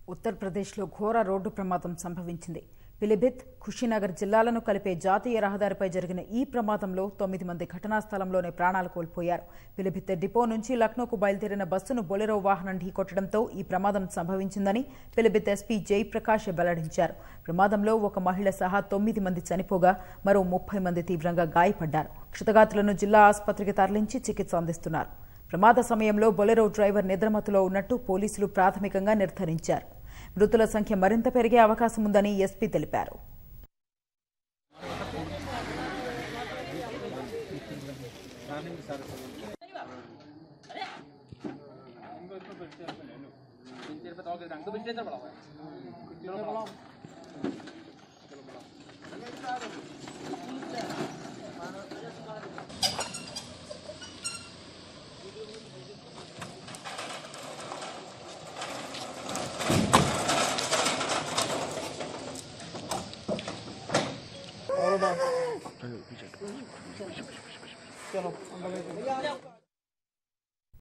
ఉత్తరప్రదేశ్లో ఘోర రోడ్డు ప్రమాదం సంభవించింది పిలిభిత్ ఖుషీనగర్ జిల్లాలను కలిపే జాతీయ రహదారిపై జరిగిన ఈ ప్రమాదంలో తొమ్మిది మంది ఘటనా స్థలంలోనే ప్రాణాలు కోల్పోయారు పిలిభిత్ డిపో నుంచి లక్నోకు బయలుదేరిన బస్సును బొలెరో వాహనం ఢీకొట్టడంతో ఈ ప్రమాదం సంభవించిందని పిలిభిత్ ఎస్పీ జయప్రకాష్ వెల్లడించారు ప్రమాదంలో ఒక మహిళ సహా తొమ్మిది మంది చనిపోగా మరో ముప్పై మంది తీవ్రంగా గాయపడ్డారు క్షతగాతులను జిల్లా ఆసుపత్రికి తరలించి చికిత్స అందిస్తున్నారు ప్రమాద సమయంలో బొలెరో డ్రైవర్ నిద్రమత్తులో ఉన్నట్టు పోలీసులు ప్రాథమికంగా నిర్ధారించారు మృతుల సంఖ్య మరింత పెరిగే అవకాశం ఉందని ఎస్పీ తెలిపారు चलो अंदर लेके